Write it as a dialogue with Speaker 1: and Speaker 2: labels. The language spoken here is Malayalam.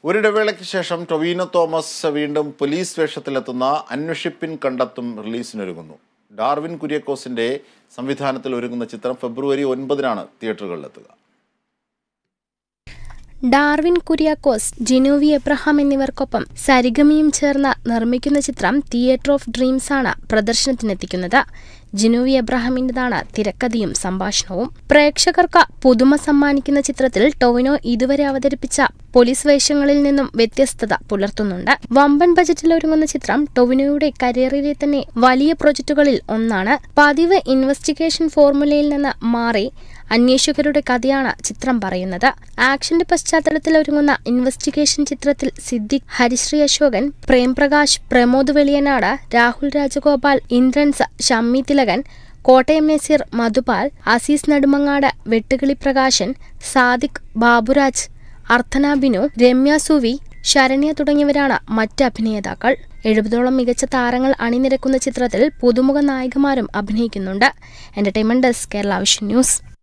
Speaker 1: ഒരിടവേളയ്ക്ക് ശേഷം ടൊവീനോ തോമസ് വീണ്ടും പോലീസ് വേഷത്തിലെത്തുന്ന അന്വേഷിപ്പിൻ കണ്ടെത്തും റിലീസിനൊരുങ്ങുന്നു ഡാർവിൻ കുര്യക്കോസിന്റെ സംവിധാനത്തിൽ ഒരുങ്ങുന്ന ചിത്രം ഫെബ്രുവരി ഒൻപതിനാണ് തിയേറ്ററുകളിലെത്തുക
Speaker 2: ഡാർവിൻ കുര്യാക്കോസ് ജിനോവി എബ്രഹാം എന്നിവർക്കൊപ്പം സരിഗമിയും ചേർന്ന് നിർമ്മിക്കുന്ന ചിത്രം തിയേറ്റർ ഓഫ് ഡ്രീംസ് ആണ് പ്രദർശനത്തിനെത്തിക്കുന്നത് ജിനോവി എബ്രഹാമിൻ്റെതാണ് തിരക്കഥയും സംഭാഷണവും പ്രേക്ഷകർക്ക് പുതുമ സമ്മാനിക്കുന്ന ചിത്രത്തിൽ ടൊവിനോ ഇതുവരെ അവതരിപ്പിച്ച പോലീസ് വേഷങ്ങളിൽ നിന്നും വ്യത്യസ്തത പുലർത്തുന്നുണ്ട് വമ്പൻ ബജറ്റിൽ ഒരുങ്ങുന്ന ചിത്രം ടൊവിനോയുടെ കരിയറിലെ തന്നെ വലിയ പ്രൊജക്ടുകളിൽ ഒന്നാണ് പതിവ് ഇൻവെസ്റ്റിഗേഷൻ ഫോർമുലയിൽ നിന്ന് മാറി അന്വേഷകരുടെ കഥയാണ് ചിത്രം പറയുന്നത് ആക്ഷന്റെ പശ്ചാത്തലത്തിൽ ഒരുങ്ങുന്ന ഇൻവെസ്റ്റിഗേഷൻ ചിത്രത്തിൽ സിദ്ദിഖ് ഹരിശ്രീ അശോകൻ പ്രേംപ്രകാശ് പ്രമോദ് വെളിയനാട് രാഹുൽ രാജഗോപാൽ ഇന്ദ്രൻസ് ഷമ്മി തിലകൻ കോട്ടയം നസീർ മധുപാൽ അസീസ് നെടുമങ്ങാട് വെട്ടുകിളി പ്രകാശൻ സാദിഖ് ബാബുരാജ് അർത്ഥന ബിനു രമ്യ സുവി ശരണ്യ തുടങ്ങിയവരാണ് മറ്റ് അഭിനേതാക്കൾ എഴുപതോളം മികച്ച താരങ്ങൾ അണിനിരക്കുന്ന ചിത്രത്തിൽ പുതുമുഖ നായികമാരും അഭിനയിക്കുന്നുണ്ട് entertainment desk Kerala vision news